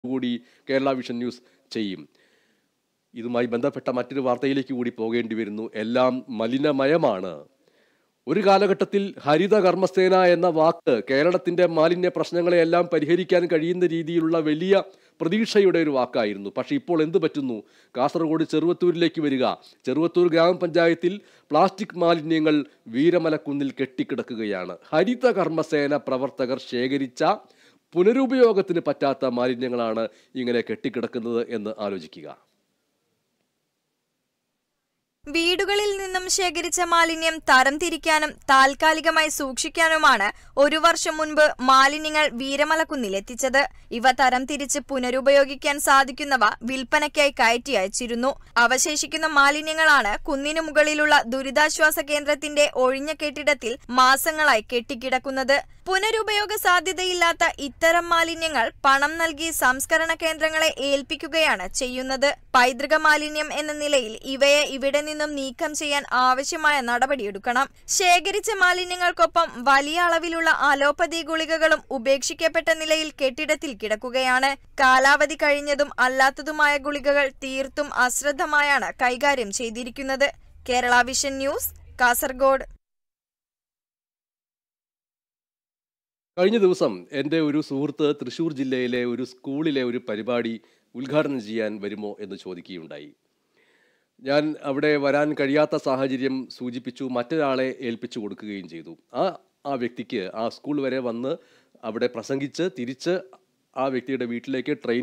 കൂടി Kerala vision news ചെയ്യും ഇതുമായി ബന്ധപ്പെട്ട മറ്റൊരു വാർത്തയിലേക്ക് കൂടി പോകേണ്ടി വരുന്നു എല്ലാം മലിനമയമാണ് ഒരു കാലഘട്ടത്തിൽ ഹരിത കർമ്മസേന എന്ന വാക്ക് കേരളത്തിന്റെ മാലിന്യ പ്രശ്നങ്ങളെയെല്ലാം പരിഹരിക്കാൻ കഴിയുന്ന രീതിയിലുള്ള വലിയ പ്രതീക്ഷയുടെ ഒരു വാക്കായിരുന്നു പക്ഷേ ഇപ്പോൾ എന്ത് പറ്റുന്നു കാസർഗോഡ് ചെറുവത്തൂരിലേക്ക് വരിക ചെറുവത്തൂർ ഗ്രാമപഞ്ചായത്തിൽ പ്ലാസ്റ്റിക് മാലിന്യങ്ങൾ വീരമലക്കുന്നിൽ കെട്ടിക്കിടക്കുകയാണ് ഹരിത കർമ്മസേന പ്രവർത്തകർ ശേഖരിച്ച പുനരുപയോഗത്തിന് പറ്റാത്ത മാലിന്യങ്ങളാണ് ഇങ്ങനെ കെട്ടിക്കിടക്കുന്നത് എന്ന് ആലോചിക്കുക വീടുകളിൽ നിന്നും ശേഖരിച്ച മാലിന്യം തരംതിരിക്കാനും താൽക്കാലികമായി സൂക്ഷിക്കാനുമാണ് ഒരു വർഷം മുൻപ് മാലിന്യങ്ങൾ വീരമലക്കുന്നിലെത്തിച്ചത് ഇവ തരംതിരിച്ച് പുനരുപയോഗിക്കാൻ സാധിക്കുന്നവ വിൽപ്പനയ്ക്കായി കയറ്റി അയച്ചിരുന്നു അവശേഷിക്കുന്ന മാലിന്യങ്ങളാണ് കുന്നിനു മുകളിലുള്ള ദുരിതാശ്വാസ കേന്ദ്രത്തിന്റെ ഒഴിഞ്ഞ കെട്ടിടത്തിൽ മാസങ്ങളായി കെട്ടിക്കിടക്കുന്നത് പുനരുപയോഗ സാധ്യതയില്ലാത്ത ഇത്തരം മാലിന്യങ്ങൾ പണം നൽകി സംസ്കരണ കേന്ദ്രങ്ങളെ ഏൽപ്പിക്കുകയാണ് ചെയ്യുന്നത് പൈതൃക മാലിന്യം എന്ന നിലയിൽ ഇവയെ ഇവിടെ നിന്നും നീക്കം ചെയ്യാൻ ആവശ്യമായ നടപടിയെടുക്കണം ശേഖരിച്ച മാലിന്യങ്ങൾക്കൊപ്പം വലിയ അളവിലുള്ള അലോപ്പതി ഗുളികകളും ഉപേക്ഷിക്കപ്പെട്ട നിലയിൽ കെട്ടിടത്തിൽ കിടക്കുകയാണ് കാലാവധി കഴിഞ്ഞതും അല്ലാത്തതുമായ ഗുളികകൾ തീർത്തും അശ്രദ്ധമായാണ് കൈകാര്യം ചെയ്തിരിക്കുന്നത് കേരള വിഷൻ ന്യൂസ് കാസർഗോഡ് കഴിഞ്ഞ ദിവസം എൻ്റെ ഒരു സുഹൃത്ത് തൃശ്ശൂർ ജില്ലയിലെ ഒരു സ്കൂളിലെ ഒരു പരിപാടി ഉദ്ഘാടനം ചെയ്യാൻ വരുമോ എന്ന് ചോദിക്കുകയുണ്ടായി ഞാൻ അവിടെ വരാൻ കഴിയാത്ത സാഹചര്യം സൂചിപ്പിച്ചു മറ്റൊരാളെ ഏൽപ്പിച്ചു കൊടുക്കുകയും ചെയ്തു ആ ആ വ്യക്തിക്ക് ആ സ്കൂൾ വരെ വന്ന് അവിടെ പ്രസംഗിച്ച് തിരിച്ച് ആ വ്യക്തിയുടെ വീട്ടിലേക്ക് ട്രെയിൻ